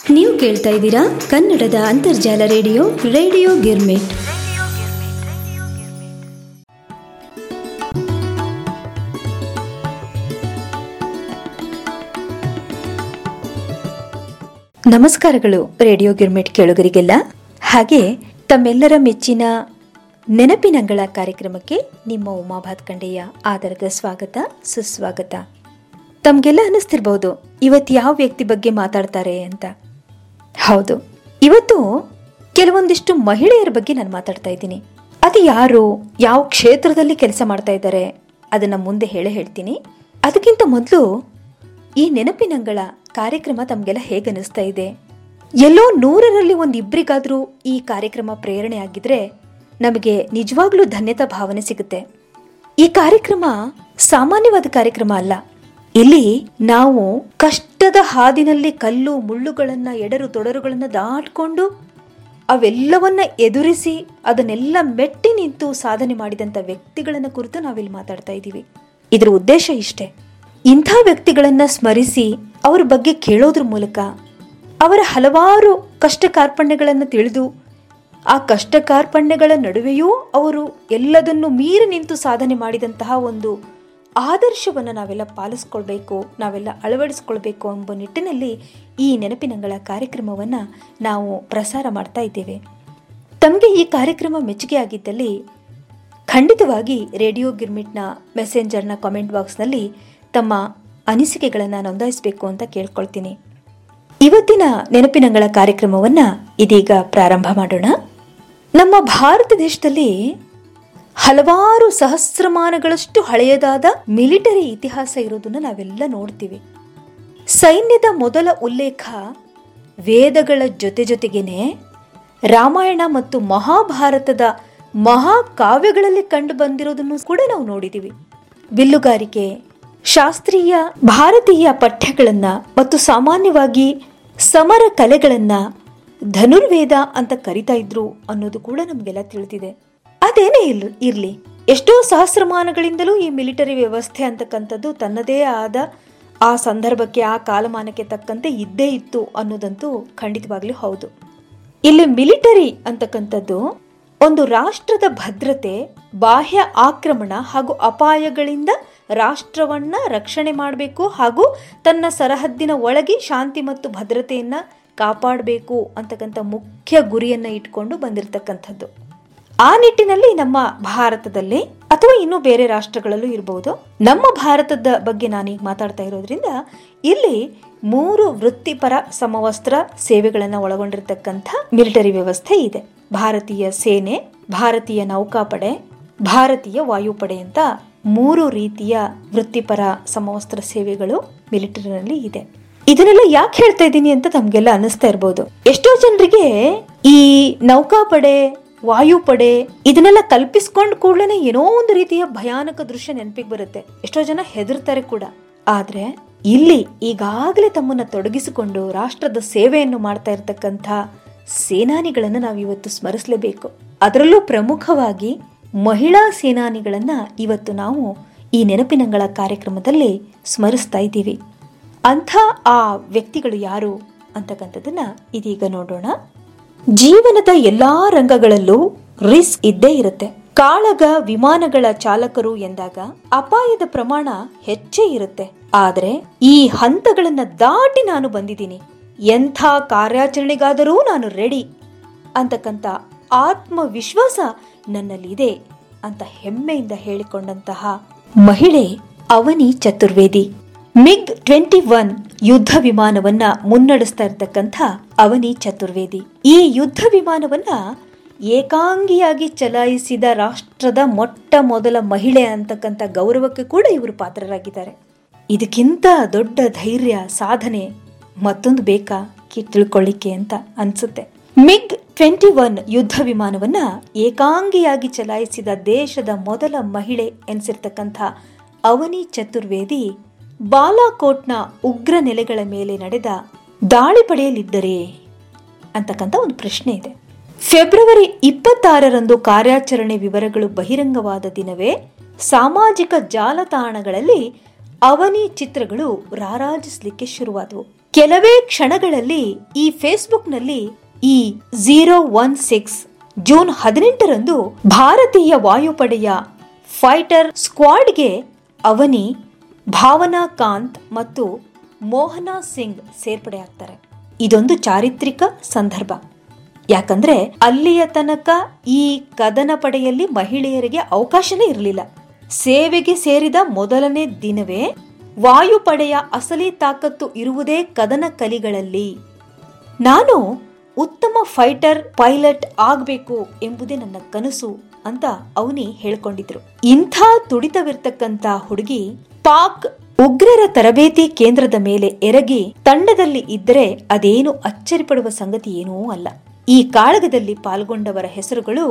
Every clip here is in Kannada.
ನೀವು ಕೇಳ್ತಾ ಇದ್ದೀರಾ ಕನ್ನಡದ ಅಂತರ್ಜಾಲ ರೇಡಿಯೋ ರೇಡಿಯೋ ಗಿರ್ಮಿಟ್ ನಮಸ್ಕಾರಗಳು ರೇಡಿಯೋ ಗಿರ್ಮಿಟ್ ಕೇಳುಗರಿಗೆಲ್ಲ ಹಾಗೆ ತಮ್ಮೆಲ್ಲರ ಮೆಚ್ಚಿನ ನೆನಪಿನಂಗಳ ಕಾರ್ಯಕ್ರಮಕ್ಕೆ ನಿಮ್ಮ ಉಮಾ ಭಾತ್ಕಂಡೆಯ ಆಧಾರದ ಸ್ವಾಗತ ಸುಸ್ವಾಗತ ತಮ್ಗೆಲ್ಲ ಅನಿಸ್ತಿರ್ಬೋದು ಇವತ್ತು ಯಾವ ವ್ಯಕ್ತಿ ಬಗ್ಗೆ ಮಾತಾಡ್ತಾರೆ ಅಂತ ಹೌದು ಇವತ್ತು ಕೆಲವೊಂದಿಷ್ಟು ಮಹಿಳೆಯರ ಬಗ್ಗೆ ನಾನು ಮಾತಾಡ್ತಾ ಇದ್ದೀನಿ ಅದು ಯಾರು ಯಾವ ಕ್ಷೇತ್ರದಲ್ಲಿ ಕೆಲಸ ಮಾಡ್ತಾ ಇದ್ದಾರೆ ಅದನ್ನ ಮುಂದೆ ಹೇಳೇ ಹೇಳ್ತೀನಿ ಅದಕ್ಕಿಂತ ಮೊದಲು ಈ ನೆನಪಿನಂಗಳ ಕಾರ್ಯಕ್ರಮ ತಮಗೆಲ್ಲ ಹೇಗೆ ಅನಿಸ್ತಾ ಇದೆ ಎಲ್ಲೋ ನೂರರಲ್ಲಿ ಒಂದು ಇಬ್ಬರಿಗಾದ್ರೂ ಈ ಕಾರ್ಯಕ್ರಮ ಪ್ರೇರಣೆ ಆಗಿದ್ರೆ ನಮಗೆ ನಿಜವಾಗ್ಲೂ ಧನ್ಯತಾ ಭಾವನೆ ಸಿಗುತ್ತೆ ಈ ಕಾರ್ಯಕ್ರಮ ಸಾಮಾನ್ಯವಾದ ಕಾರ್ಯಕ್ರಮ ಅಲ್ಲ ಇಲ್ಲಿ ನಾವು ಕಷ್ಟದ ಹಾದಿನಲ್ಲಿ ಕಲ್ಲು ಮುಳ್ಳುಗಳನ್ನ ಎಡರು ತೊಡರುಗಳನ್ನ ದಾಟ್ಕೊಂಡು ಅವೆಲ್ಲವನ್ನ ಎದುರಿಸಿ ಅದನ್ನೆಲ್ಲ ಮೆಟ್ಟಿ ನಿಂತು ಸಾಧನೆ ಮಾಡಿದಂಥ ವ್ಯಕ್ತಿಗಳನ್ನ ಕುರಿತು ನಾವಿಲ್ಲಿ ಮಾತಾಡ್ತಾ ಇದ್ದೀವಿ ಇದರ ಉದ್ದೇಶ ಇಷ್ಟೇ ಇಂಥ ವ್ಯಕ್ತಿಗಳನ್ನ ಸ್ಮರಿಸಿ ಅವರ ಬಗ್ಗೆ ಕೇಳೋದ್ರ ಮೂಲಕ ಅವರ ಹಲವಾರು ಕಷ್ಟ ಕಾರ್ಪಣ್ಯಗಳನ್ನು ತಿಳಿದು ಆ ಕಷ್ಟ ಕಾರ್ಪಣ್ಯಗಳ ನಡುವೆಯೂ ಅವರು ಎಲ್ಲದನ್ನು ಮೀರಿ ನಿಂತು ಸಾಧನೆ ಮಾಡಿದಂತಹ ಒಂದು ಆದರ್ಶವನ್ನು ನಾವೆಲ್ಲ ಪಾಲಿಸ್ಕೊಳ್ಬೇಕು ನಾವೆಲ್ಲ ಅಳವಡಿಸ್ಕೊಳ್ಬೇಕು ಎಂಬ ನಿಟ್ಟಿನಲ್ಲಿ ಈ ನೆನಪಿನಂಗಳ ಕಾರ್ಯಕ್ರಮವನ್ನು ನಾವು ಪ್ರಸಾರ ಮಾಡ್ತಾ ಇದ್ದೇವೆ ತಮಗೆ ಈ ಕಾರ್ಯಕ್ರಮ ಮೆಚ್ಚುಗೆ ಆಗಿದ್ದಲ್ಲಿ ಖಂಡಿತವಾಗಿ ರೇಡಿಯೋ ಗಿರ್ಮಿಟ್ನ ಮೆಸೆಂಜರ್ನ ಕಾಮೆಂಟ್ ಬಾಕ್ಸ್ನಲ್ಲಿ ತಮ್ಮ ಅನಿಸಿಕೆಗಳನ್ನು ನೋಂದಾಯಿಸಬೇಕು ಅಂತ ಕೇಳ್ಕೊಳ್ತೀನಿ ಇವತ್ತಿನ ನೆನಪಿನಂಗಳ ಕಾರ್ಯಕ್ರಮವನ್ನ ಇದೀಗ ಪ್ರಾರಂಭ ಮಾಡೋಣ ನಮ್ಮ ಭಾರತ ದೇಶದಲ್ಲಿ ಹಲವಾರು ಸಹಸ್ರಮಾನಗಳಷ್ಟು ಹಳೆಯದಾದ ಮಿಲಿಟರಿ ಇತಿಹಾಸ ಇರೋದನ್ನ ನಾವೆಲ್ಲ ನೋಡ್ತೀವಿ ಸೈನ್ಯದ ಮೊದಲ ಉಲ್ಲೇಖ ವೇದಗಳ ಜೊತೆ ಜೊತೆಗೇನೆ ರಾಮಾಯಣ ಮತ್ತು ಮಹಾಭಾರತದ ಮಹಾಕಾವ್ಯಗಳಲ್ಲಿ ಕಂಡು ಬಂದಿರೋದನ್ನು ಕೂಡ ನಾವು ನೋಡಿದ್ದೀವಿ ಬಿಲ್ಲುಗಾರಿಕೆ ಶಾಸ್ತ್ರೀಯ ಭಾರತೀಯ ಪಠ್ಯಗಳನ್ನ ಮತ್ತು ಸಾಮಾನ್ಯವಾಗಿ ಸಮರ ಕಲೆಗಳನ್ನ ಧನುರ್ವೇದ ಅಂತ ಕರಿತಾ ಇದ್ರು ಅನ್ನೋದು ಕೂಡ ನಮಗೆಲ್ಲ ತಿಳಿದಿದೆ ಅದೇನೇ ಇಲ್ ಇರ್ಲಿ ಎಷ್ಟೋ ಸಹಸ್ರಮಾನಗಳಿಂದಲೂ ಈ ಮಿಲಿಟರಿ ವ್ಯವಸ್ಥೆ ಅಂತಕ್ಕಂಥದ್ದು ತನ್ನದೇ ಆದ ಆ ಸಂದರ್ಭಕ್ಕೆ ಆ ಕಾಲಮಾನಕ್ಕೆ ತಕ್ಕಂತೆ ಇದ್ದೇ ಇತ್ತು ಅನ್ನೋದಂತೂ ಖಂಡಿತವಾಗ್ಲೂ ಹೌದು ಇಲ್ಲಿ ಮಿಲಿಟರಿ ಅಂತಕ್ಕಂಥದ್ದು ಒಂದು ರಾಷ್ಟ್ರದ ಭದ್ರತೆ ಬಾಹ್ಯ ಆಕ್ರಮಣ ಹಾಗೂ ಅಪಾಯಗಳಿಂದ ರಾಷ್ಟ್ರವನ್ನ ರಕ್ಷಣೆ ಮಾಡಬೇಕು ಹಾಗೂ ತನ್ನ ಸರಹದ್ದಿನ ಒಳಗೆ ಶಾಂತಿ ಮತ್ತು ಭದ್ರತೆಯನ್ನ ಕಾಪಾಡಬೇಕು ಅಂತಕ್ಕಂಥ ಮುಖ್ಯ ಗುರಿಯನ್ನ ಇಟ್ಕೊಂಡು ಬಂದಿರತಕ್ಕಂಥದ್ದು ಆ ನಿಟ್ಟಿನಲ್ಲಿ ನಮ್ಮ ಭಾರತದಲ್ಲಿ ಅಥವಾ ಇನ್ನು ಬೇರೆ ರಾಷ್ಟ್ರಗಳಲ್ಲೂ ಇರಬಹುದು ನಮ್ಮ ಭಾರತದ ಬಗ್ಗೆ ನಾನೀಗ ಮಾತಾಡ್ತಾ ಇರೋದ್ರಿಂದ ಇಲ್ಲಿ ಮೂರು ವೃತ್ತಿಪರ ಸಮವಸ್ತ್ರ ಸೇವೆಗಳನ್ನು ಒಳಗೊಂಡಿರ್ತಕ್ಕಂಥ ಮಿಲಿಟರಿ ವ್ಯವಸ್ಥೆ ಇದೆ ಭಾರತೀಯ ಸೇನೆ ಭಾರತೀಯ ನೌಕಾಪಡೆ ಭಾರತೀಯ ವಾಯುಪಡೆ ಅಂತ ಮೂರು ರೀತಿಯ ವೃತ್ತಿಪರ ಸಮವಸ್ತ್ರ ಸೇವೆಗಳು ಮಿಲಿಟರಿನಲ್ಲಿ ಇದೆ ಇದನ್ನೆಲ್ಲ ಯಾಕೆ ಹೇಳ್ತಾ ಇದ್ದೀನಿ ಅಂತ ತಮ್ಗೆಲ್ಲ ಅನಿಸ್ತಾ ಇರ್ಬೋದು ಎಷ್ಟೋ ಜನರಿಗೆ ಈ ನೌಕಾಪಡೆ ವಾಯುಪಡೆ ಇದನ್ನೆಲ್ಲ ಕಲ್ಪಿಸ್ಕೊಂಡ್ ಕೂಡಲೇ ಏನೋ ಒಂದು ರೀತಿಯ ಭಯಾನಕ ದೃಶ್ಯ ನೆನಪಿಗೆ ಬರುತ್ತೆ ಎಷ್ಟೋ ಜನ ಹೆದರ್ತಾರೆ ಕೂಡ ಆದ್ರೆ ಇಲ್ಲಿ ಈಗಾಗಲೇ ತಮ್ಮನ್ನ ತೊಡಗಿಸಿಕೊಂಡು ರಾಷ್ಟ್ರದ ಸೇವೆಯನ್ನು ಮಾಡ್ತಾ ಇರತಕ್ಕಂಥ ಸೇನಾನಿಗಳನ್ನ ನಾವು ಇವತ್ತು ಸ್ಮರಿಸಲೇಬೇಕು ಅದರಲ್ಲೂ ಪ್ರಮುಖವಾಗಿ ಮಹಿಳಾ ಸೇನಾನಿಗಳನ್ನ ಇವತ್ತು ನಾವು ಈ ನೆನಪಿನಂಗಳ ಕಾರ್ಯಕ್ರಮದಲ್ಲಿ ಸ್ಮರಿಸ್ತಾ ಇದ್ದೀವಿ ಅಂಥ ಆ ವ್ಯಕ್ತಿಗಳು ಯಾರು ಅಂತಕ್ಕಂಥದ್ದನ್ನ ಇದೀಗ ನೋಡೋಣ ಜೀವನದ ಎಲ್ಲಾ ರಂಗಗಳಲ್ಲೂ ರಿಸ್ಕ್ ಇದ್ದೇ ಇರುತ್ತೆ ಕಾಳಗ ವಿಮಾನಗಳ ಚಾಲಕರು ಎಂದಾಗ ಅಪಾಯದ ಪ್ರಮಾಣ ಹೆಚ್ಚೇ ಇರುತ್ತೆ ಆದ್ರೆ ಈ ಹಂತಗಳನ್ನ ದಾಟಿ ನಾನು ಬಂದಿದ್ದೀನಿ ಎಂಥ ಕಾರ್ಯಾಚರಣೆಗಾದರೂ ನಾನು ರೆಡಿ ಅಂತಕ್ಕಂಥ ಆತ್ಮವಿಶ್ವಾಸ ನನ್ನಲ್ಲಿದೆ ಅಂತ ಹೆಮ್ಮೆಯಿಂದ ಹೇಳಿಕೊಂಡಂತಹ ಮಹಿಳೆ Avani Chaturvedi MiG twenty one ಯುದ್ಧ ವಿಮಾನವನ್ನ ಮುನ್ನಡೆಸ್ತಾ ಇರ್ತಕ್ಕಂಥ ಅವನಿ ಚತುರ್ವೇದಿ ಈ ಯುದ್ಧ ವಿಮಾನವನ್ನ ಏಕಾಂಗಿಯಾಗಿ ಚಲಾಯಿಸಿದ ರಾಷ್ಟ್ರದ ಮೊಟ್ಟ ಮೊದಲ ಮಹಿಳೆ ಅಂತಕ್ಕಂಥ ಗೌರವಕ್ಕೆ ಕೂಡ ಇವರು ಪಾತ್ರರಾಗಿದ್ದಾರೆ ಇದಕ್ಕಿಂತ ದೊಡ್ಡ ಧೈರ್ಯ ಸಾಧನೆ ಮತ್ತೊಂದು ಬೇಕಾ ಕಿ ತಿಳ್ಕೊಳ್ಳಿಕ್ಕೆ ಅಂತ ಅನ್ಸುತ್ತೆ ಮಿಗ್ ಟ್ವೆಂಟಿ ಒನ್ ಯುದ್ಧ ವಿಮಾನವನ್ನ ಏಕಾಂಗಿಯಾಗಿ ಚಲಾಯಿಸಿದ ದೇಶದ ಮೊದಲ ಮಹಿಳೆ ಎನಿಸಿರ್ತಕ್ಕಂಥ ಅವನಿ ಚತುರ್ವೇದಿ ಬಾಲಾಕೋಟ್ನ ಉಗ್ರ ನೆಲೆಗಳ ಮೇಲೆ ನಡೆದ ದಾಳಿ ಪಡೆಯಲಿದ್ದರೇ ಅಂತಕ್ಕಂಥ ಒಂದು ಪ್ರಶ್ನೆ ಇದೆ ಫೆಬ್ರವರಿ ಇಪ್ಪತ್ತಾರರಂದು ಕಾರ್ಯಾಚರಣೆ ವಿವರಗಳು ಬಹಿರಂಗವಾದ ದಿನವೇ ಸಾಮಾಜಿಕ ಜಾಲತಾಣಗಳಲ್ಲಿ ಅವನಿ ಚಿತ್ರಗಳು ರಾರಾಜಿಸ್ಲಿಕ್ಕೆ ಶುರುವಾದವು ಕೆಲವೇ ಕ್ಷಣಗಳಲ್ಲಿ ಈ ಫೇಸ್ಬುಕ್ನಲ್ಲಿ ಈ ಝೀರೋ ಒನ್ ಸಿಕ್ಸ್ ಜೂನ್ ಹದಿನೆಂಟರಂದು ಭಾರತೀಯ ವಾಯುಪಡೆಯ ಫೈಟರ್ ಸ್ಕ್ವಾಡ್ಗೆ ಅವನಿ ಭಾವನಾ ಕಾಂತ್ ಮತ್ತು ಮೋಹನಾ ಸಿಂಗ್ ಸೇರ್ಪಡೆಯಾಗ್ತಾರೆ ಇದೊಂದು ಚಾರಿತ್ರಿಕ ಸಂದರ್ಭ ಯಾಕಂದ್ರೆ ಅಲ್ಲಿಯ ತನಕ ಈ ಕದನ ಪಡೆಯಲ್ಲಿ ಮಹಿಳೆಯರಿಗೆ ಅವಕಾಶನೇ ಇರಲಿಲ್ಲ ಸೇವೆಗೆ ಸೇರಿದ ಮೊದಲನೇ ದಿನವೇ ವಾಯುಪಡೆಯ ಅಸಲಿ ತಾಕತ್ತು ಇರುವುದೇ ಕದನ ಕಲಿಗಳಲ್ಲಿ ನಾನು ಉತ್ತಮ ಫೈಟರ್ ಪೈಲಟ್ ಆಗಬೇಕು ಎಂಬುದೇ ನನ್ನ ಕನಸು ಅಂತ ಅವನಿ ಹೇಳ್ಕೊಂಡಿದ್ರು ಇಂಥ ತುಡಿತವಿರ್ತಕ್ಕಂತ ಹುಡುಗಿ ಪಾಕ್ ಉಗ್ರರ ತರಬೇತಿ ಕೇಂದ್ರದ ಮೇಲೆ ಎರಗಿ ತಂಡದಲ್ಲಿ ಇದ್ದರೆ ಅದೇನು ಅಚ್ಚರಿಪಡುವ ಸಂಗತಿ ಏನೂ ಅಲ್ಲ ಈ ಕಾಳಗದಲ್ಲಿ ಪಾಲ್ಗೊಂಡವರ ಹೆಸರುಗಳು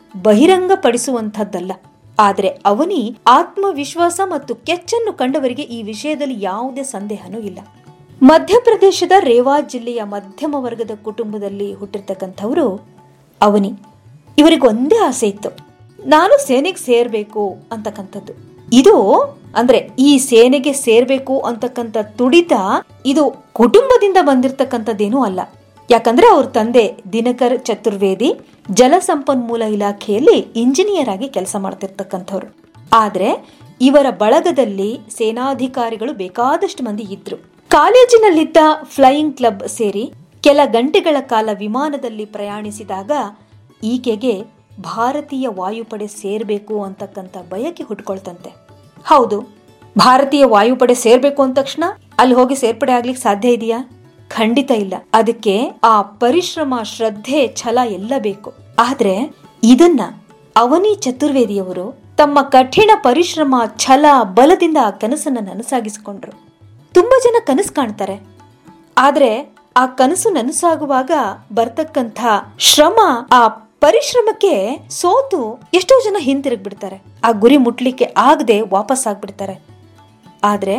ಬಹಿರಂಗಪಡಿಸುವಂತಹದ್ದಲ್ಲ ಆದರೆ ಅವನಿ ಆತ್ಮವಿಶ್ವಾಸ ಮತ್ತು ಕೆಚ್ಚನ್ನು ಕಂಡವರಿಗೆ ಈ ವಿಷಯದಲ್ಲಿ ಯಾವುದೇ ಸಂದೇಹನೂ ಇಲ್ಲ ಮಧ್ಯಪ್ರದೇಶದ ರೇವಾ ಜಿಲ್ಲೆಯ ಮಧ್ಯಮ ವರ್ಗದ ಕುಟುಂಬದಲ್ಲಿ ಹುಟ್ಟಿರ್ತಕ್ಕಂಥವ್ರು ಅವನಿ ಇವರಿಗೆ ಒಂದೇ ಆಸೆ ಇತ್ತು ನಾನು ಸೇನೆಗೆ ಸೇರ್ಬೇಕು ಅಂತಕ್ಕಂಥದ್ದು ಇದು ಅಂದ್ರೆ ಈ ಸೇನೆಗೆ ಸೇರ್ಬೇಕು ಅಂತಕ್ಕಂಥ ತುಡಿತ ಇದು ಕುಟುಂಬದಿಂದ ಬಂದಿರತಕ್ಕಂಥದ್ದೇನೂ ಅಲ್ಲ ಯಾಕಂದ್ರೆ ಅವ್ರ ತಂದೆ ದಿನಕರ್ ಚತುರ್ವೇದಿ ಜಲಸಂಪನ್ಮೂಲ ಇಲಾಖೆಯಲ್ಲಿ ಇಂಜಿನಿಯರ್ ಆಗಿ ಕೆಲಸ ಮಾಡ್ತಿರ್ತಕ್ಕಂಥವ್ರು ಆದ್ರೆ ಇವರ ಬಳಗದಲ್ಲಿ ಸೇನಾಧಿಕಾರಿಗಳು ಬೇಕಾದಷ್ಟು ಮಂದಿ ಇದ್ರು ಕಾಲೇಜಿನಲ್ಲಿದ್ದ ಫ್ಲೈಯಿಂಗ್ ಕ್ಲಬ್ ಸೇರಿ ಕೆಲ ಗಂಟೆಗಳ ಕಾಲ ವಿಮಾನದಲ್ಲಿ ಪ್ರಯಾಣಿಸಿದಾಗ ಈಕೆಗೆ ಭಾರತೀಯ ವಾಯುಪಡೆ ಸೇರ್ಬೇಕು ಅಂತಕ್ಕಂಥ ಬಯಕೆ ಹುಟ್ಕೊಳ್ತಂತೆ ಹೌದು ಭಾರತೀಯ ವಾಯುಪಡೆ ಸೇರ್ಬೇಕು ಅಂದ ತಕ್ಷಣ ಅಲ್ಲಿ ಹೋಗಿ ಸೇರ್ಪಡೆ ಆಗ್ಲಿಕ್ಕೆ ಸಾಧ್ಯ ಇದೆಯಾ ಖಂಡಿತ ಇಲ್ಲ ಅದಕ್ಕೆ ಆ ಪರಿಶ್ರಮ ಶ್ರದ್ಧೆ ಛಲ ಎಲ್ಲ ಬೇಕು ಆದ್ರೆ ಇದನ್ನ ಅವನಿ ಚತುರ್ವೇದಿಯವರು ತಮ್ಮ ಕಠಿಣ ಪರಿಶ್ರಮ ಛಲ ಬಲದಿಂದ ಆ ಕನಸನ್ನ ನನಸಾಗಿಸಿಕೊಂಡ್ರು ತುಂಬಾ ಜನ ಕನಸು ಕಾಣ್ತಾರೆ ಆದ್ರೆ ಆ ಕನಸು ನನಸಾಗುವಾಗ ಬರ್ತಕ್ಕಂಥ ಶ್ರಮ ಆ ಪರಿಶ್ರಮಕ್ಕೆ ಸೋತು ಎಷ್ಟೋ ಜನ ಹಿಂತಿರುಗಿ ಬಿಡ್ತಾರೆ ಆ ಗುರಿ ಮುಟ್ಲಿಕ್ಕೆ ಆಗದೆ ವಾಪಸ್ ಆಗ್ಬಿಡ್ತಾರೆ ಆದ್ರೆ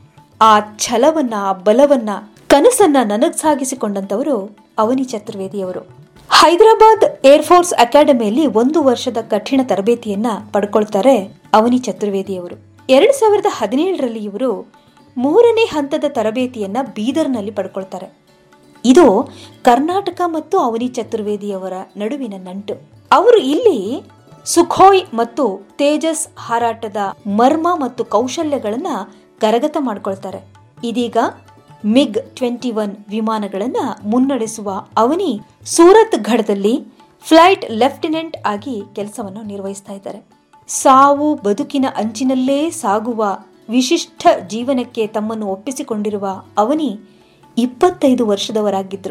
ಆ ಛಲವನ್ನ ಆ ಬಲವನ್ನ ಕನಸನ್ನ ನನಗ್ ಸಾಗಿಸಿಕೊಂಡಂತವರು ಅವನಿ ಚತುರ್ವೇದಿಯವರು ಹೈದರಾಬಾದ್ ಏರ್ಫೋರ್ಸ್ ಅಕಾಡೆಮಿಯಲ್ಲಿ ಒಂದು ವರ್ಷದ ಕಠಿಣ ತರಬೇತಿಯನ್ನ ಪಡ್ಕೊಳ್ತಾರೆ ಅವನಿ ಚತುರ್ವೇದಿಯವರು ಎರಡ್ ಸಾವಿರದ ಹದಿನೇಳರಲ್ಲಿ ಇವರು ಮೂರನೇ ಹಂತದ ತರಬೇತಿಯನ್ನ ಬೀದರ್ನಲ್ಲಿ ಪಡ್ಕೊಳ್ತಾರೆ ಇದು ಕರ್ನಾಟಕ ಮತ್ತು ಅವನಿ ಚತುರ್ವೇದಿಯವರ ನಡುವಿನ ನಂಟು ಅವರು ಇಲ್ಲಿ ಸುಖೋಯ್ ಮತ್ತು ತೇಜಸ್ ಹಾರಾಟದ ಮರ್ಮ ಮತ್ತು ಕೌಶಲ್ಯಗಳನ್ನ ಕರಗತ ಮಾಡ್ಕೊಳ್ತಾರೆ ಇದೀಗ ಮಿಗ್ ಟ್ವೆಂಟಿ ಒನ್ ವಿಮಾನಗಳನ್ನ ಮುನ್ನಡೆಸುವ ಅವನಿ ಸೂರತ್ ಘಡದಲ್ಲಿ ಫ್ಲೈಟ್ ಲೆಫ್ಟಿನೆಂಟ್ ಆಗಿ ಕೆಲಸವನ್ನು ನಿರ್ವಹಿಸ್ತಾ ಇದ್ದಾರೆ ಸಾವು ಬದುಕಿನ ಅಂಚಿನಲ್ಲೇ ಸಾಗುವ ವಿಶಿಷ್ಟ ಜೀವನಕ್ಕೆ ತಮ್ಮನ್ನು ಒಪ್ಪಿಸಿಕೊಂಡಿರುವ ಅವನಿ ಇಪ್ಪತ್ತೈದು ವರ್ಷದವರಾಗಿದ್ರು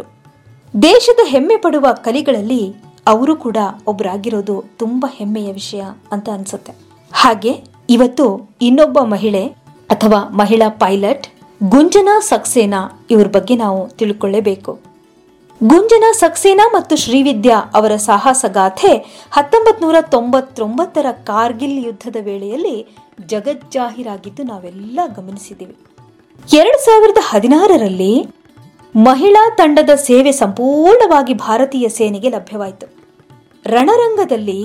ದೇಶದ ಹೆಮ್ಮೆ ಪಡುವ ಕಲಿಗಳಲ್ಲಿ ಅವರು ಕೂಡ ಒಬ್ಬರಾಗಿರೋದು ತುಂಬಾ ಹೆಮ್ಮೆಯ ವಿಷಯ ಅಂತ ಅನ್ಸುತ್ತೆ ಹಾಗೆ ಇವತ್ತು ಇನ್ನೊಬ್ಬ ಮಹಿಳೆ ಅಥವಾ ಮಹಿಳಾ ಪೈಲಟ್ ಗುಂಜನಾ ಸಕ್ಸೇನಾ ಇವ್ರ ಬಗ್ಗೆ ನಾವು ತಿಳ್ಕೊಳ್ಳೇಬೇಕು ಗುಂಜನಾ ಸಕ್ಸೇನಾ ಮತ್ತು ಶ್ರೀವಿದ್ಯಾ ಅವರ ಸಾಹಸ ಗಾಥೆ ಹತ್ತೊಂಬತ್ ನೂರ ತೊಂಬತ್ತೊಂಬತ್ತರ ಕಾರ್ಗಿಲ್ ಯುದ್ಧದ ವೇಳೆಯಲ್ಲಿ ಜಗಜ್ಜಾಹೀರಾಗಿದ್ದು ನಾವೆಲ್ಲ ಗಮನಿಸಿದ್ದೀವಿ ಎರಡು ಸಾವಿರದ ಹದಿನಾರರಲ್ಲಿ ಮಹಿಳಾ ತಂಡದ ಸೇವೆ ಸಂಪೂರ್ಣವಾಗಿ ಭಾರತೀಯ ಸೇನೆಗೆ ಲಭ್ಯವಾಯಿತು ರಣರಂಗದಲ್ಲಿ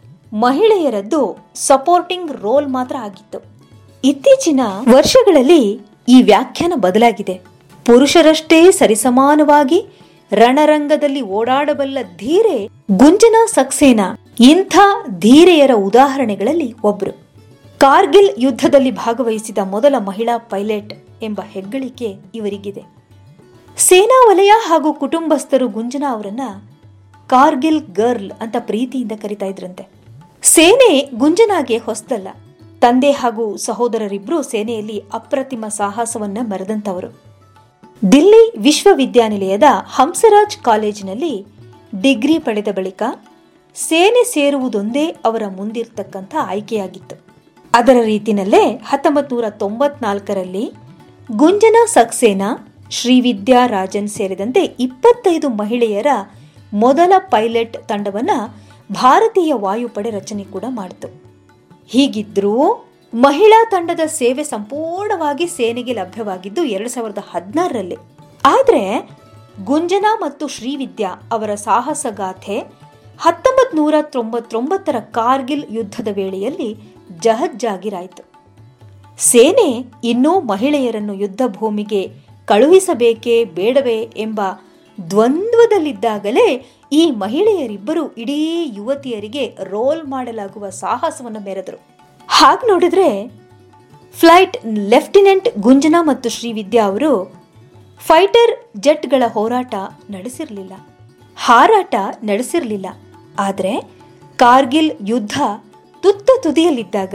ಮಹಿಳೆಯರದ್ದು ಸಪೋರ್ಟಿಂಗ್ ರೋಲ್ ಮಾತ್ರ ಆಗಿತ್ತು ಇತ್ತೀಚಿನ ವರ್ಷಗಳಲ್ಲಿ ಈ ವ್ಯಾಖ್ಯಾನ ಬದಲಾಗಿದೆ ಪುರುಷರಷ್ಟೇ ಸರಿಸಮಾನವಾಗಿ ರಣರಂಗದಲ್ಲಿ ಓಡಾಡಬಲ್ಲ ಧೀರೆ ಗುಂಜನಾ ಸಕ್ಸೇನಾ ಇಂಥ ಧೀರೆಯರ ಉದಾಹರಣೆಗಳಲ್ಲಿ ಒಬ್ರು ಕಾರ್ಗಿಲ್ ಯುದ್ಧದಲ್ಲಿ ಭಾಗವಹಿಸಿದ ಮೊದಲ ಮಹಿಳಾ ಪೈಲಟ್ ಎಂಬ ಹೆಗ್ಗಳಿಕೆ ಇವರಿಗಿದೆ ಸೇನಾ ವಲಯ ಹಾಗೂ ಕುಟುಂಬಸ್ಥರು ಗುಂಜನಾ ಅವರನ್ನ ಕಾರ್ಗಿಲ್ ಗರ್ಲ್ ಅಂತ ಪ್ರೀತಿಯಿಂದ ಕರಿತಾ ಇದ್ರಂತೆ ಸೇನೆ ಗುಂಜನಾಗೆ ಹೊಸದಲ್ಲ ತಂದೆ ಹಾಗೂ ಸಹೋದರರಿಬ್ರು ಸೇನೆಯಲ್ಲಿ ಅಪ್ರತಿಮ ಸಾಹಸವನ್ನ ಮೆರೆದಂತವರು ದಿಲ್ಲಿ ವಿಶ್ವವಿದ್ಯಾನಿಲಯದ ಹಂಸರಾಜ್ ಕಾಲೇಜಿನಲ್ಲಿ ಡಿಗ್ರಿ ಪಡೆದ ಬಳಿಕ ಸೇನೆ ಸೇರುವುದೊಂದೇ ಅವರ ಮುಂದಿರ್ತಕ್ಕಂಥ ಆಯ್ಕೆಯಾಗಿತ್ತು ಅದರ ರೀತಿನಲ್ಲೇ ಹತ್ತೊಂಬತ್ ನೂರ ತೊಂಬತ್ನಾಲ್ಕರಲ್ಲಿ ಗುಂಜನಾ ಸಕ್ಸೇನಾ ಶ್ರೀವಿದ್ಯಾ ರಾಜನ್ ಸೇರಿದಂತೆ ಇಪ್ಪತ್ತೈದು ಮಹಿಳೆಯರ ಮೊದಲ ಪೈಲಟ್ ತಂಡವನ್ನ ಭಾರತೀಯ ವಾಯುಪಡೆ ರಚನೆ ಕೂಡ ಮಾಡಿತು ಹೀಗಿದ್ರೂ ಮಹಿಳಾ ತಂಡದ ಸೇವೆ ಸಂಪೂರ್ಣವಾಗಿ ಸೇನೆಗೆ ಲಭ್ಯವಾಗಿದ್ದು ಎರಡ್ ಸಾವಿರದ ಹದಿನಾರರಲ್ಲಿ ಆದ್ರೆ ಗುಂಜನಾ ಮತ್ತು ಶ್ರೀವಿದ್ಯಾ ಅವರ ಸಾಹಸ ಗಾಥೆ ಹತ್ತೊಂಬತ್ ನೂರ ತೊಂಬತ್ತೊಂಬತ್ತರ ಕಾರ್ಗಿಲ್ ಯುದ್ಧದ ವೇಳೆಯಲ್ಲಿ ಜಹಜ್ಜಾಗಿರಾಯಿತು ಸೇನೆ ಇನ್ನೂ ಮಹಿಳೆಯರನ್ನು ಯುದ್ಧ ಭೂಮಿಗೆ ಕಳುಹಿಸಬೇಕೇ ಬೇಡವೇ ಎಂಬ ದ್ವಂದ್ವದಲ್ಲಿದ್ದಾಗಲೇ ಈ ಮಹಿಳೆಯರಿಬ್ಬರು ಇಡೀ ಯುವತಿಯರಿಗೆ ರೋಲ್ ಮಾಡಲಾಗುವ ಸಾಹಸವನ್ನು ಮೆರೆದರು ಹಾಗೆ ನೋಡಿದ್ರೆ ಫ್ಲೈಟ್ ಲೆಫ್ಟಿನೆಂಟ್ ಗುಂಜನಾ ಮತ್ತು ಶ್ರೀವಿದ್ಯಾ ಅವರು ಫೈಟರ್ ಜೆಟ್ಗಳ ಹೋರಾಟ ನಡೆಸಿರಲಿಲ್ಲ ಹಾರಾಟ ನಡೆಸಿರಲಿಲ್ಲ ಆದರೆ ಕಾರ್ಗಿಲ್ ಯುದ್ಧ ತುತ್ತ ತುದಿಯಲ್ಲಿದ್ದಾಗ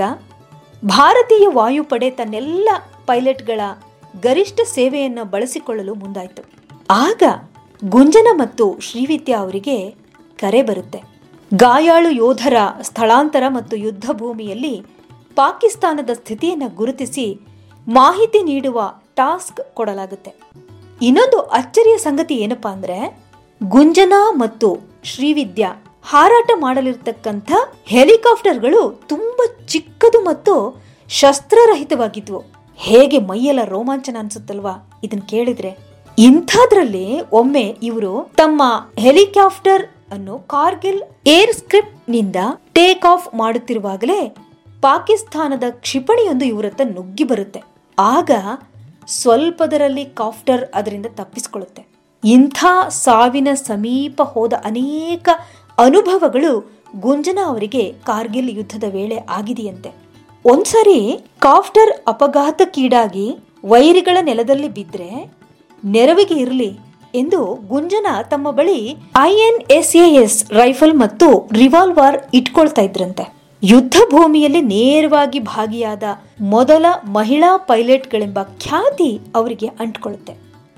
ಭಾರತೀಯ ವಾಯುಪಡೆ ತನ್ನೆಲ್ಲ ಪೈಲಟ್ಗಳ ಗರಿಷ್ಠ ಸೇವೆಯನ್ನು ಬಳಸಿಕೊಳ್ಳಲು ಮುಂದಾಯಿತು ಆಗ ಗುಂಜನ ಮತ್ತು ಶ್ರೀವಿದ್ಯಾ ಅವರಿಗೆ ಕರೆ ಬರುತ್ತೆ ಗಾಯಾಳು ಯೋಧರ ಸ್ಥಳಾಂತರ ಮತ್ತು ಯುದ್ಧ ಭೂಮಿಯಲ್ಲಿ ಪಾಕಿಸ್ತಾನದ ಸ್ಥಿತಿಯನ್ನು ಗುರುತಿಸಿ ಮಾಹಿತಿ ನೀಡುವ ಟಾಸ್ಕ್ ಕೊಡಲಾಗುತ್ತೆ ಇನ್ನೊಂದು ಅಚ್ಚರಿಯ ಸಂಗತಿ ಏನಪ್ಪಾ ಅಂದ್ರೆ ಗುಂಜನಾ ಮತ್ತು ಶ್ರೀವಿದ್ಯಾ ಹಾರಾಟ ಮಾಡಲಿರ್ತಕ್ಕಂಥ ಹೆಲಿಕಾಪ್ಟರ್ಗಳು ತುಂಬಾ ಚಿಕ್ಕದು ಮತ್ತು ಶಸ್ತ್ರರಹಿತವಾಗಿದ್ವು ಹೇಗೆ ಮೈಯೆಲ್ಲ ರೋಮಾಂಚನ ಅನ್ಸುತ್ತಲ್ವಾ ಇದನ್ ಕೇಳಿದ್ರೆ ಇಂಥದ್ರಲ್ಲಿ ಒಮ್ಮೆ ಇವರು ತಮ್ಮ ಹೆಲಿಕಾಪ್ಟರ್ ಅನ್ನು ಕಾರ್ಗಿಲ್ ಏರ್ ಸ್ಕ್ರಿಪ್ಟ್ ನಿಂದ ಟೇಕ್ ಆಫ್ ಮಾಡುತ್ತಿರುವಾಗಲೇ ಪಾಕಿಸ್ತಾನದ ಕ್ಷಿಪಣಿಯೊಂದು ಇವರತ್ತ ನುಗ್ಗಿ ಬರುತ್ತೆ ಆಗ ಸ್ವಲ್ಪದರಲ್ಲಿ ಕಾಫ್ಟರ್ ಅದರಿಂದ ತಪ್ಪಿಸಿಕೊಳ್ಳುತ್ತೆ ಇಂಥ ಸಾವಿನ ಸಮೀಪ ಹೋದ ಅನೇಕ ಅನುಭವಗಳು ಗುಂಜನಾ ಅವರಿಗೆ ಕಾರ್ಗಿಲ್ ಯುದ್ಧದ ವೇಳೆ ಆಗಿದೆಯಂತೆ ಒಂದ್ಸರಿ ಕಾಫ್ಟರ್ ಅಪಘಾತಕ್ಕೀಡಾಗಿ ವೈರಿಗಳ ನೆಲದಲ್ಲಿ ಬಿದ್ರೆ ನೆರವಿಗೆ ಇರಲಿ ಎಂದು ಗುಂಜನ ತಮ್ಮ ಬಳಿ ಐಎನ್ಎಸ್ಎಎಸ್ ರೈಫಲ್ ಮತ್ತು ರಿವಾಲ್ವರ್ ಇಟ್ಕೊಳ್ತಾ ಇದ್ರಂತೆ ಯುದ್ಧ ಭೂಮಿಯಲ್ಲಿ ನೇರವಾಗಿ ಭಾಗಿಯಾದ ಮೊದಲ ಮಹಿಳಾ ಪೈಲಟ್ಗಳೆಂಬ ಖ್ಯಾತಿ ಅವರಿಗೆ ಅಂಟ್ಕೊಳ್ಳುತ್ತೆ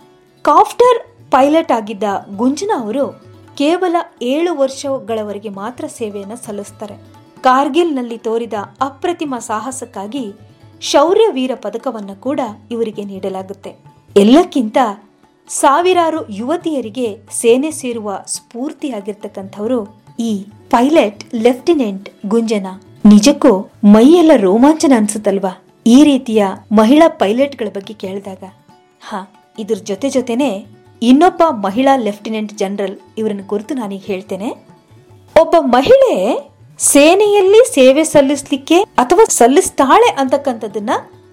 ಕಾಫ್ಟರ್ ಪೈಲಟ್ ಆಗಿದ್ದ ಗುಂಜನ ಅವರು ಕೇವಲ ಏಳು ವರ್ಷಗಳವರೆಗೆ ಮಾತ್ರ ಸೇವೆಯನ್ನು ಸಲ್ಲಿಸ್ತಾರೆ ಕಾರ್ಗಿಲ್ನಲ್ಲಿ ತೋರಿದ ಅಪ್ರತಿಮ ಸಾಹಸಕ್ಕಾಗಿ ಶೌರ್ಯ ವೀರ ಪದಕವನ್ನು ಕೂಡ ಇವರಿಗೆ ನೀಡಲಾಗುತ್ತೆ ಎಲ್ಲಕ್ಕಿಂತ ಸಾವಿರಾರು ಯುವತಿಯರಿಗೆ ಸೇನೆ ಸೇರುವ ಸ್ಫೂರ್ತಿಯಾಗಿರ್ತಕ್ಕಂಥವರು ಈ ಪೈಲಟ್ ಲೆಫ್ಟಿನೆಂಟ್ ಗುಂಜನ ನಿಜಕ್ಕೂ ಮೈಯೆಲ್ಲ ರೋಮಾಂಚನ ಅನ್ಸುತ್ತಲ್ವಾ ಈ ರೀತಿಯ ಮಹಿಳಾ ಪೈಲಟ್ಗಳ ಬಗ್ಗೆ ಕೇಳಿದಾಗ ಹಾ ಇದ್ರ ಜೊತೆ ಜೊತೆನೆ ಇನ್ನೊಬ್ಬ ಮಹಿಳಾ ಲೆಫ್ಟಿನೆಂಟ್ ಜನರಲ್ ಇವರನ್ನು ಕುರಿತು ನಾನೀಗ ಹೇಳ್ತೇನೆ ಒಬ್ಬ ಮಹಿಳೆ ಸೇನೆಯಲ್ಲಿ ಸೇವೆ ಸಲ್ಲಿಸ್ಲಿಕ್ಕೆ ಅಥವಾ ಸಲ್ಲಿಸ್ತಾಳೆ ಅಂತಕ್ಕಂಥದ್ದನ್ನ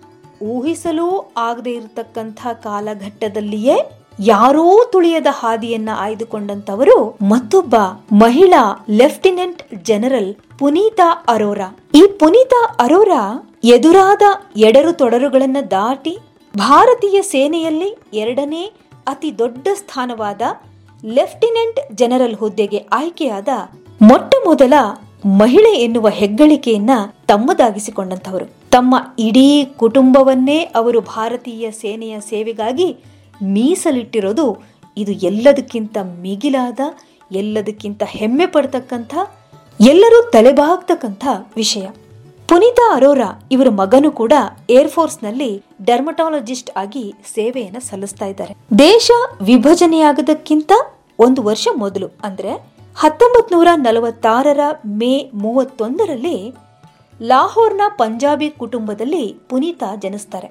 ಊಹಿಸಲೂ ಆಗದೆ ಇರತಕ್ಕಂಥ ಕಾಲಘಟ್ಟದಲ್ಲಿಯೇ ಯಾರೂ ತುಳಿಯದ ಹಾದಿಯನ್ನ ಆಯ್ದುಕೊಂಡಂತವರು ಮತ್ತೊಬ್ಬ ಮಹಿಳಾ ಲೆಫ್ಟಿನೆಂಟ್ ಜನರಲ್ ಪುನೀತಾ ಅರೋರಾ ಈ ಪುನೀತಾ ಅರೋರಾ ಎದುರಾದ ಎಡರು ತೊಡರುಗಳನ್ನ ದಾಟಿ ಭಾರತೀಯ ಸೇನೆಯಲ್ಲಿ ಎರಡನೇ ಅತಿ ದೊಡ್ಡ ಸ್ಥಾನವಾದ ಲೆಫ್ಟಿನೆಂಟ್ ಜನರಲ್ ಹುದ್ದೆಗೆ ಆಯ್ಕೆಯಾದ ಮೊಟ್ಟ ಮೊದಲ ಮಹಿಳೆ ಎನ್ನುವ ಹೆಗ್ಗಳಿಕೆಯನ್ನ ತಮ್ಮದಾಗಿಸಿಕೊಂಡಂತವರು ತಮ್ಮ ಇಡೀ ಕುಟುಂಬವನ್ನೇ ಅವರು ಭಾರತೀಯ ಸೇನೆಯ ಸೇವೆಗಾಗಿ ಮೀಸಲಿಟ್ಟಿರೋದು ಇದು ಎಲ್ಲದಕ್ಕಿಂತ ಮಿಗಿಲಾದ ಎಲ್ಲದಕ್ಕಿಂತ ಹೆಮ್ಮೆ ಪಡ್ತಕ್ಕಂಥ ಎಲ್ಲರೂ ತಲೆಬಾಗ್ತಕ್ಕಂಥ ವಿಷಯ ಪುನೀತಾ ಅರೋರಾ ಇವರ ಮಗನು ಕೂಡ ಏರ್ಫೋರ್ಸ್ನಲ್ಲಿ ಡರ್ಮಟಾಲಜಿಸ್ಟ್ ಆಗಿ ಸೇವೆಯನ್ನು ಸಲ್ಲಿಸ್ತಾ ಇದ್ದಾರೆ ದೇಶ ವಿಭಜನೆಯಾಗದಕ್ಕಿಂತ ಒಂದು ವರ್ಷ ಮೊದಲು ಅಂದ್ರೆ ಹತ್ತೊಂಬತ್ ನೂರ ನಲವತ್ತಾರರ ಮೇ ಮೂವತ್ತೊಂದರಲ್ಲಿ ಲಾಹೋರ್ನ ಪಂಜಾಬಿ ಕುಟುಂಬದಲ್ಲಿ ಪುನೀತಾ ಜನಿಸ್ತಾರೆ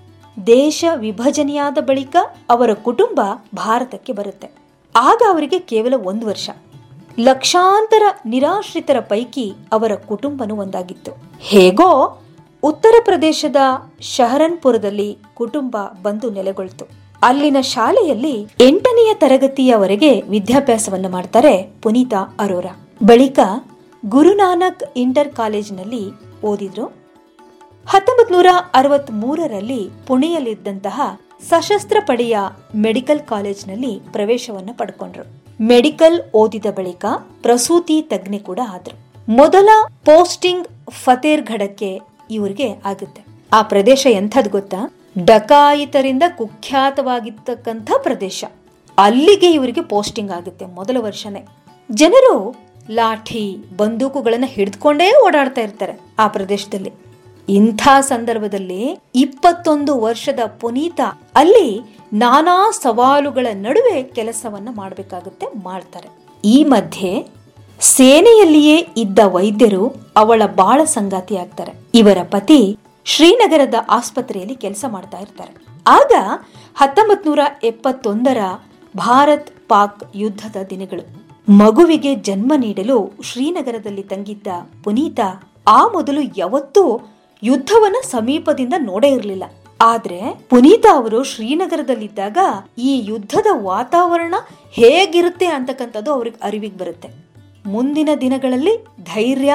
ದೇಶ ವಿಭಜನೆಯಾದ ಬಳಿಕ ಅವರ ಕುಟುಂಬ ಭಾರತಕ್ಕೆ ಬರುತ್ತೆ ಆಗ ಅವರಿಗೆ ಕೇವಲ ಒಂದು ವರ್ಷ ಲಕ್ಷಾಂತರ ನಿರಾಶ್ರಿತರ ಪೈಕಿ ಅವರ ಕುಟುಂಬನೂ ಒಂದಾಗಿತ್ತು ಹೇಗೋ ಉತ್ತರ ಪ್ರದೇಶದ ಶಹರನ್ಪುರದಲ್ಲಿ ಕುಟುಂಬ ಬಂದು ನೆಲೆಗೊಳ್ತು ಅಲ್ಲಿನ ಶಾಲೆಯಲ್ಲಿ ಎಂಟನೆಯ ತರಗತಿಯವರೆಗೆ ವಿದ್ಯಾಭ್ಯಾಸವನ್ನು ಮಾಡ್ತಾರೆ ಪುನೀತಾ ಅರೋರಾ ಬಳಿಕ ಗುರುನಾನಕ್ ಇಂಟರ್ ಕಾಲೇಜಿನಲ್ಲಿ ಓದಿದ್ರು ಹತ್ತೊಂಬತ್ ನೂರ ಅರವತ್ ಮೂರರಲ್ಲಿ ಪುಣೆಯಲ್ಲಿದ್ದಂತಹ ಸಶಸ್ತ್ರ ಪಡೆಯ ಮೆಡಿಕಲ್ ಕಾಲೇಜ್ನಲ್ಲಿ ಪ್ರವೇಶವನ್ನು ಪಡ್ಕೊಂಡ್ರು ಮೆಡಿಕಲ್ ಓದಿದ ಬಳಿಕ ಪ್ರಸೂತಿ ತಜ್ಞೆ ಕೂಡ ಆದ್ರು ಮೊದಲ ಪೋಸ್ಟಿಂಗ್ ಫತೇರ್ಗಢಕ್ಕೆ ಇವ್ರಿಗೆ ಆಗುತ್ತೆ ಆ ಪ್ರದೇಶ ಎಂಥದ್ ಗೊತ್ತಾ ಡಕಾಯಿತರಿಂದ ಕುಖ್ಯಾತವಾಗಿರ್ತಕ್ಕಂಥ ಪ್ರದೇಶ ಅಲ್ಲಿಗೆ ಇವರಿಗೆ ಪೋಸ್ಟಿಂಗ್ ಆಗುತ್ತೆ ಮೊದಲ ವರ್ಷನೇ ಜನರು ಲಾಠಿ ಬಂದೂಕುಗಳನ್ನ ಹಿಡಿದುಕೊಂಡೇ ಓಡಾಡ್ತಾ ಇರ್ತಾರೆ ಆ ಪ್ರದೇಶದಲ್ಲಿ ಇಂಥ ಸಂದರ್ಭದಲ್ಲಿ ಇಪ್ಪತ್ತೊಂದು ವರ್ಷದ ಪುನೀತ ಅಲ್ಲಿ ನಾನಾ ಸವಾಲುಗಳ ನಡುವೆ ಕೆಲಸವನ್ನ ಮಾಡಬೇಕಾಗುತ್ತೆ ಮಾಡ್ತಾರೆ ಈ ಮಧ್ಯೆ ಸೇನೆಯಲ್ಲಿಯೇ ಇದ್ದ ವೈದ್ಯರು ಅವಳ ಬಾಳ ಸಂಗಾತಿ ಆಗ್ತಾರೆ ಇವರ ಪತಿ ಶ್ರೀನಗರದ ಆಸ್ಪತ್ರೆಯಲ್ಲಿ ಕೆಲಸ ಮಾಡ್ತಾ ಇರ್ತಾರೆ ಆಗ ಹತ್ತೊಂಬತ್ ನೂರ ಎಪ್ಪತ್ತೊಂದರ ಭಾರತ್ ಪಾಕ್ ಯುದ್ಧದ ದಿನಗಳು ಮಗುವಿಗೆ ಜನ್ಮ ನೀಡಲು ಶ್ರೀನಗರದಲ್ಲಿ ತಂಗಿದ್ದ ಪುನೀತ ಆ ಮೊದಲು ಯಾವತ್ತೂ ಯುದ್ಧವನ್ನ ಸಮೀಪದಿಂದ ನೋಡೇ ಇರಲಿಲ್ಲ ಆದ್ರೆ ಪುನೀತ ಅವರು ಶ್ರೀನಗರದಲ್ಲಿದ್ದಾಗ ಈ ಯುದ್ಧದ ವಾತಾವರಣ ಹೇಗಿರುತ್ತೆ ಅಂತಕ್ಕಂಥದ್ದು ಅವ್ರಿಗೆ ಅರಿವಿಗೆ ಬರುತ್ತೆ ಮುಂದಿನ ದಿನಗಳಲ್ಲಿ ಧೈರ್ಯ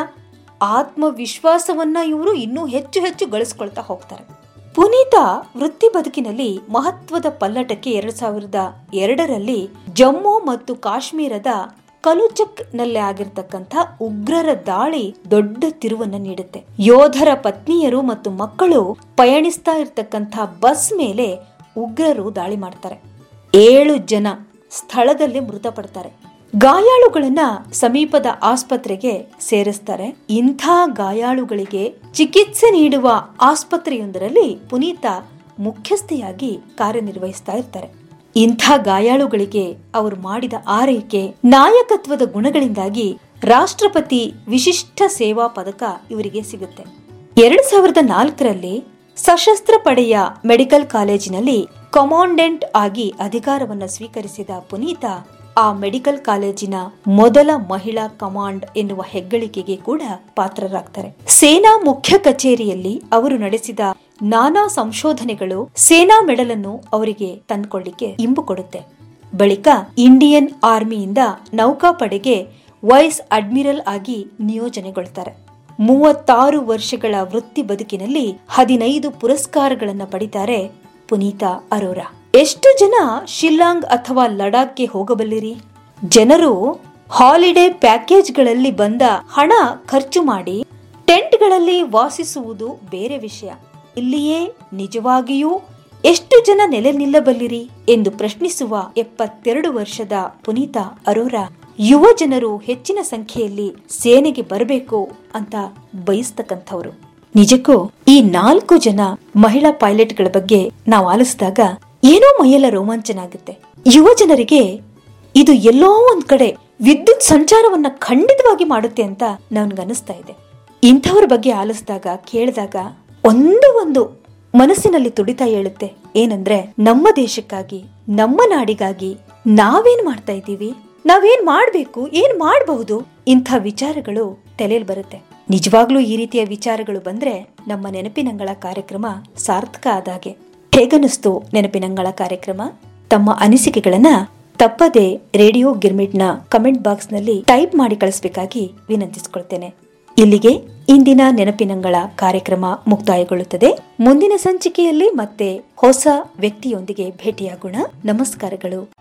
ಆತ್ಮವಿಶ್ವಾಸವನ್ನ ಇವರು ಇನ್ನೂ ಹೆಚ್ಚು ಹೆಚ್ಚು ಗಳಿಸ್ಕೊಳ್ತಾ ಹೋಗ್ತಾರೆ ಪುನೀತ ವೃತ್ತಿ ಬದುಕಿನಲ್ಲಿ ಮಹತ್ವದ ಪಲ್ಲಟಕ್ಕೆ ಎರಡ್ ಸಾವಿರದ ಎರಡರಲ್ಲಿ ಜಮ್ಮು ಮತ್ತು ಕಾಶ್ಮೀರದ ಕಲುಚಕ್ ನಲ್ಲಿ ಆಗಿರ್ತಕ್ಕಂಥ ಉಗ್ರರ ದಾಳಿ ದೊಡ್ಡ ತಿರುವನ್ನ ನೀಡುತ್ತೆ ಯೋಧರ ಪತ್ನಿಯರು ಮತ್ತು ಮಕ್ಕಳು ಪಯಣಿಸ್ತಾ ಇರ್ತಕ್ಕಂಥ ಬಸ್ ಮೇಲೆ ಉಗ್ರರು ದಾಳಿ ಮಾಡ್ತಾರೆ ಏಳು ಜನ ಸ್ಥಳದಲ್ಲಿ ಮೃತಪಡ್ತಾರೆ ಗಾಯಾಳುಗಳನ್ನ ಸಮೀಪದ ಆಸ್ಪತ್ರೆಗೆ ಸೇರಿಸ್ತಾರೆ ಇಂಥ ಗಾಯಾಳುಗಳಿಗೆ ಚಿಕಿತ್ಸೆ ನೀಡುವ ಆಸ್ಪತ್ರೆಯೊಂದರಲ್ಲಿ ಪುನೀತ ಮುಖ್ಯಸ್ಥೆಯಾಗಿ ಕಾರ್ಯನಿರ್ವಹಿಸ್ತಾ ಇರ್ತಾರೆ ಇಂಥ ಗಾಯಾಳುಗಳಿಗೆ ಅವರು ಮಾಡಿದ ಆರೈಕೆ ನಾಯಕತ್ವದ ಗುಣಗಳಿಂದಾಗಿ ರಾಷ್ಟ್ರಪತಿ ವಿಶಿಷ್ಟ ಸೇವಾ ಪದಕ ಇವರಿಗೆ ಸಿಗುತ್ತೆ ಎರಡ್ ಸಾವಿರದ ನಾಲ್ಕರಲ್ಲಿ ಸಶಸ್ತ್ರ ಪಡೆಯ ಮೆಡಿಕಲ್ ಕಾಲೇಜಿನಲ್ಲಿ ಕಮಾಂಡೆಂಟ್ ಆಗಿ ಅಧಿಕಾರವನ್ನು ಸ್ವೀಕರಿಸಿದ ಪುನೀತ ಆ ಮೆಡಿಕಲ್ ಕಾಲೇಜಿನ ಮೊದಲ ಮಹಿಳಾ ಕಮಾಂಡ್ ಎನ್ನುವ ಹೆಗ್ಗಳಿಕೆಗೆ ಕೂಡ ಪಾತ್ರರಾಗ್ತಾರೆ ಸೇನಾ ಮುಖ್ಯ ಕಚೇರಿಯಲ್ಲಿ ಅವರು ನಡೆಸಿದ ನಾನಾ ಸಂಶೋಧನೆಗಳು ಸೇನಾ ಮೆಡಲನ್ನು ಅವರಿಗೆ ತಂದ್ಕೊಳ್ಳಿಕ್ಕೆ ಇಂಬು ಕೊಡುತ್ತೆ ಬಳಿಕ ಇಂಡಿಯನ್ ಆರ್ಮಿಯಿಂದ ನೌಕಾಪಡೆಗೆ ವೈಸ್ ಅಡ್ಮಿರಲ್ ಆಗಿ ನಿಯೋಜನೆಗೊಳ್ತಾರೆ ಮೂವತ್ತಾರು ವರ್ಷಗಳ ವೃತ್ತಿ ಬದುಕಿನಲ್ಲಿ ಹದಿನೈದು ಪುರಸ್ಕಾರಗಳನ್ನು ಪಡಿತಾರೆ ಪುನೀತಾ ಅರೋರಾ ಎಷ್ಟು ಜನ ಶಿಲ್ಲಾಂಗ್ ಅಥವಾ ಲಡಾಖ್ಗೆ ಹೋಗಬಲ್ಲಿರಿ ಜನರು ಹಾಲಿಡೇ ಪ್ಯಾಕೇಜ್ಗಳಲ್ಲಿ ಬಂದ ಹಣ ಖರ್ಚು ಮಾಡಿ ಟೆಂಟ್ಗಳಲ್ಲಿ ವಾಸಿಸುವುದು ಬೇರೆ ವಿಷಯ ಇಲ್ಲಿಯೇ ನಿಜವಾಗಿಯೂ ಎಷ್ಟು ಜನ ನೆಲೆ ನಿಲ್ಲಬಲ್ಲಿರಿ ಎಂದು ಪ್ರಶ್ನಿಸುವ ಎಪ್ಪತ್ತೆರಡು ವರ್ಷದ ಪುನೀತ ಅರೋರಾ ಯುವ ಜನರು ಹೆಚ್ಚಿನ ಸಂಖ್ಯೆಯಲ್ಲಿ ಸೇನೆಗೆ ಬರಬೇಕು ಅಂತ ಬಯಸ್ತಕ್ಕಂಥವ್ರು ನಿಜಕ್ಕೂ ಈ ನಾಲ್ಕು ಜನ ಮಹಿಳಾ ಪೈಲಟ್ಗಳ ಬಗ್ಗೆ ನಾವು ಆಲಿಸಿದಾಗ ಏನೋ ಮೈಯೆಲ್ಲ ರೋಮಾಂಚನ ಆಗುತ್ತೆ ಯುವ ಜನರಿಗೆ ಇದು ಎಲ್ಲೋ ಒಂದ್ ಕಡೆ ವಿದ್ಯುತ್ ಸಂಚಾರವನ್ನ ಖಂಡಿತವಾಗಿ ಮಾಡುತ್ತೆ ಅಂತ ನನ್ಗನ್ನಿಸ್ತಾ ಇದೆ ಇಂಥವ್ರ ಬಗ್ಗೆ ಆಲಿಸಿದಾಗ ಕೇಳಿದಾಗ ಒಂದೇ ಒಂದು ಮನಸ್ಸಿನಲ್ಲಿ ತುಡಿತಾ ಹೇಳುತ್ತೆ ಏನಂದ್ರೆ ನಮ್ಮ ದೇಶಕ್ಕಾಗಿ ನಮ್ಮ ನಾಡಿಗಾಗಿ ನಾವೇನ್ ಮಾಡ್ತಾ ಇದ್ದೀವಿ ನಾವೇನ್ ಮಾಡ್ಬೇಕು ಏನ್ ಮಾಡಬಹುದು ಇಂಥ ವಿಚಾರಗಳು ತಲೆಯಲ್ಲಿ ಬರುತ್ತೆ ನಿಜವಾಗ್ಲೂ ಈ ರೀತಿಯ ವಿಚಾರಗಳು ಬಂದ್ರೆ ನಮ್ಮ ನೆನಪಿನಂಗಳ ಕಾರ್ಯಕ್ರಮ ಸಾರ್ಥಕ ಆದಾಗೆ ಹೇಗನಿಸ್ತು ನೆನಪಿನಂಗಳ ಕಾರ್ಯಕ್ರಮ ತಮ್ಮ ಅನಿಸಿಕೆಗಳನ್ನ ತಪ್ಪದೆ ರೇಡಿಯೋ ಗಿರ್ಮಿಟ್ನ ಕಮೆಂಟ್ ಬಾಕ್ಸ್ ನಲ್ಲಿ ಟೈಪ್ ಮಾಡಿ ಕಳಿಸಬೇಕಾಗಿ ವಿನಂತಿಸಿಕೊಳ್ತೇನೆ ಇಲ್ಲಿಗೆ ಇಂದಿನ ನೆನಪಿನಂಗಳ ಕಾರ್ಯಕ್ರಮ ಮುಕ್ತಾಯಗೊಳ್ಳುತ್ತದೆ ಮುಂದಿನ ಸಂಚಿಕೆಯಲ್ಲಿ ಮತ್ತೆ ಹೊಸ ವ್ಯಕ್ತಿಯೊಂದಿಗೆ ಭೇಟಿಯಾಗೋಣ ನಮಸ್ಕಾರಗಳು